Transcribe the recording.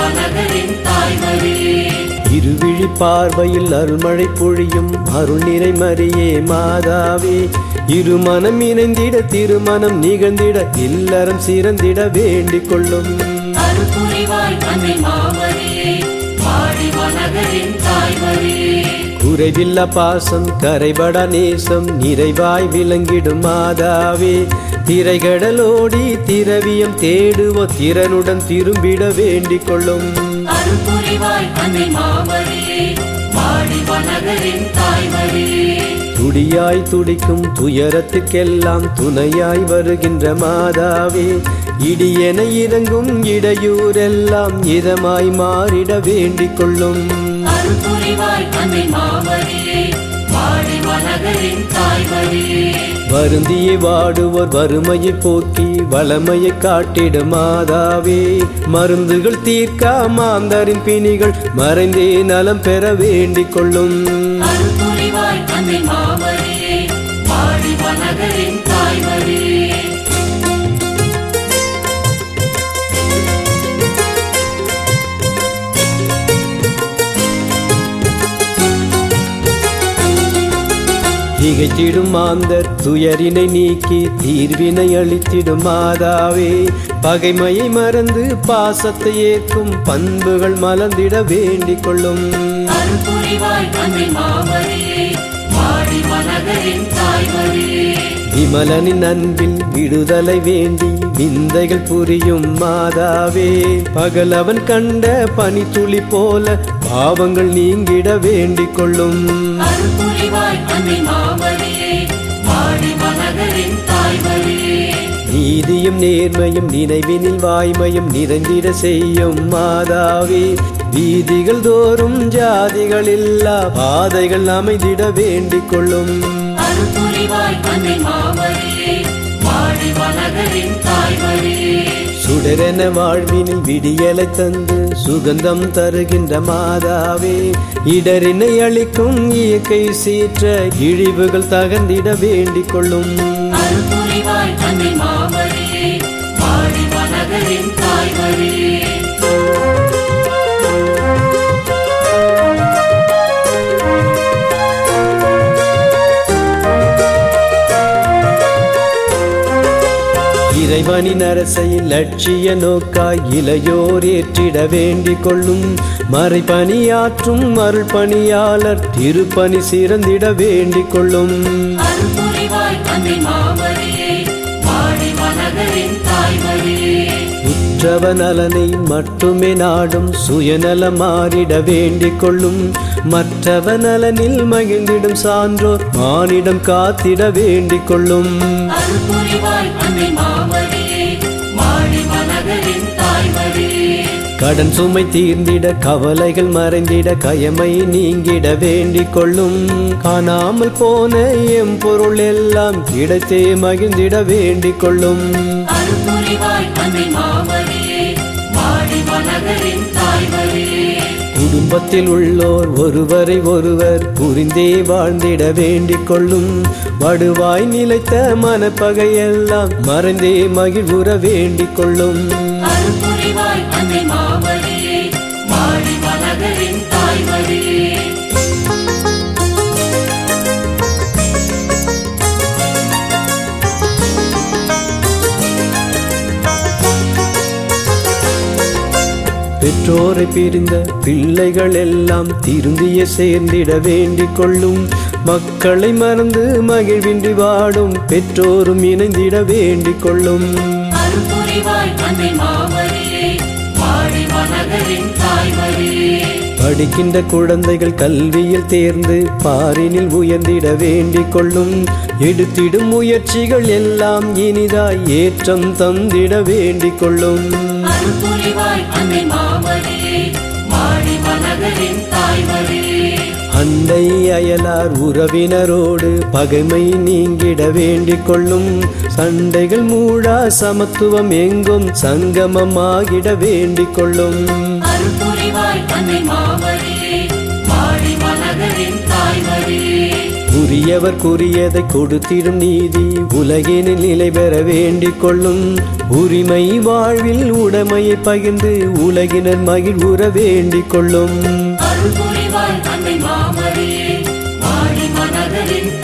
மனதரின் தாய்மரியே இருவிழி பார்வையில் அருள்மழை பொழியும் அருள் நிறை மரியே மாதாவே இருமனம் இணைந்திட திருமணம் நிகழ்ந்திட இல்லறம் சிறந்திட வேண்டிக் கொள்ளும் அருள்புரிவாய் அன்னை மாமரியே வாடி மனதரின் தாய்மரியே குறைவில்ல பாசம் கரைபட நேசம் நிறைவாய் விளங்கிடும் மாதாவே திரைகடலோடி திரவியம் தேடுவோ திறனுடன் திரும்பிட வேண்டிக் கொள்ளும் அருள்புரிவாய் அன்னை மாமரியே வாடி மனதரின் தாய்மரியே துடியாய் துடிக்கும் துயரத்துக்கெல்லாம் துணையாய் வருகின்ற மாதாவே இடியென இறங்கும் இடையூரெல்லாம் இதமாய் மாறிட வேண்டிக் கொள்ளும் அருள்புரிவாய் அன்னை மாமரியே வாடி மனதரின் தாய்மரியே வருந்தியே வாடுவோர் வறுமையை போக்கி வளமையை காட்டிட மாதாவே மருந்துகள் தீர்க்கா மாந்தரின் பிணிகள் மறைந்தே நலம் பெற வேண்டிக் கொள்ளும் அருள்புரிவாய் அன்னை மாமரியே வாடி மனதரின் தாய்மரியே திகைத்திடும் மாந்தர் துயரினை நீக்கி தீர்வினை அளித்திடும் மாதாவே பகைமையை மறந்து பாசத்தை ஏற்கும் பண்புகள் மலர்ந்திட வேண்டிக் கொள்ளும் அருள்புரிவாய் அன்னை மாமரியே வாடி மனதரின் தாய்மரியே விமலனின் அன்பில் விடுதலை வேண்டி விந்தைகள் புரியும் மாதாவே பகல் அவன் கண்ட பனித்துளி போல பாவங்கள் நீங்கிட வேண்டிக் கொள்ளும் அருள்புரிவாய் அன்னை மாமரியே வாடி மனதரின் தாய்மரியே நீதியும் நேர்மையும் நினைவினில் வாய்மையும் நிறைந்திட செய்யும் மாதாவே வீதிகள் தோறும் ஜாதிகள் இல்லா பாதைகள் அமைந்திட வேண்டிக் கொள்ளும் அருள்புரிவாய் அன்னை மாமரியே வாடி மனதரின் தாய்மரியே சுடரென வாழ்வினில் விடியலை தந்து சுகந்தம் தருகின்ற மாதாவே இடரினை அளிக்கும் இயற்கை சீற்ற இழிவுகள் தகர்ந்திட வேண்டிக் கொள்ளும் அருள்புரிவாய் அன்னை மாமரியே வாடி மனதரின் தாய்மரியே இறைவனின் அரசையில் லட்சிய நோக்காய் இளையோர் ஏற்றிட வேண்டிக் கொள்ளும் மறைபணியாற்றும் அருள் பணியாளர் திருப்பணி சிறந்திட வேண்டிக் கொள்ளும் அருள்புரிவாய் அன்னை மாமரியே வாடி மனதரின் தாய்மரியே உற்றவ நலனை மட்டுமே நாடும் சுயநலம் மாறிட வேண்டிக் கொள்ளும் மற்றவ நலனில் மகிழ்ந்திடும் சான்றோர் மானிடம் காத்திட வேண்டிக் கொள்ளும் அருள்புரிவாய் அன்னை மாமரியே வாடி மனதரின் தாய்மரியே கடன் சுமை தீர்ந்திட கவலைகள் மறைந்திட கயமை நீங்கிட வேண்டிக் கொள்ளும் காணாமல் போன எம் பொருள் எல்லாம் கிடைத்தே மகிழ்ந்திட வேண்டிக் கொள்ளும் அருள்புரிவாய் அன்னை மாமரியே வாடி மனதரின் தாய்மரியே குடும்பத்தில் உள்ளோர் ஒருவரை ஒருவர் புரிந்தே வாழ்ந்திட வேண்டிக் கொள்ளும் வடுவாய் நிலைத்த மனப்பகையெல்லாம் மறைந்தே மகிழ்வுற வேண்டிக் கொள்ளும் அருள்புரிவாய் அன்னை மாமரியே வாடி மனதரின் தாய்மரியே பெற்றோரை பிரிந்த பிள்ளைகள் எல்லாம் திருந்திய சேர்ந்திட வேண்டிக் கொள்ளும் மக்களை மறந்து மகிழ்வின்றி வாடும் பெற்றோரும் இணைந்திட வேண்டிக் கொள்ளும் அருள்புரிவாய் அன்னை மாமரியே வாடி மனதரின் தாய்மரியே படிக்கின்ற குழந்தைகள் கல்வியில் தேர்ந்து பாரினில் உயர்ந்திட வேண்டிக் கொள்ளும் எடுத்திடும் முயற்சிகள் எல்லாம் இனிதாய் ஏற்றம் தந்திட வேண்டிக் கொள்ளும் அருள்புரிவாய் அன்னை மாமரியே வாடி மனதரின் தாய்மரியே அண்டை அயலார் உறவினரோடு பகைமை நீங்கிட வேண்டிக் கொள்ளும் சண்டைகள் மூடா சமத்துவம் எங்கும் சங்கமமாகிட வேண்டிக் கொள்ளும் அருள்புரிவாய் அன்னை மாமரியே வாடி மனதரின் மனகரின் தாய்மரியே உரியவர் கூறியதை கொடுத்திடும் நீதி உலகினில் நிலை பெற வேண்டிக் கொள்ளும் உரிமை வாழ்வில் உடைமையை பகிர்ந்து உலகினர் மகிழ்வுற வேண்டிக் கொள்ளும் அருள் புரிவாய் அன்னை மாமரியே மாடி மனகரின்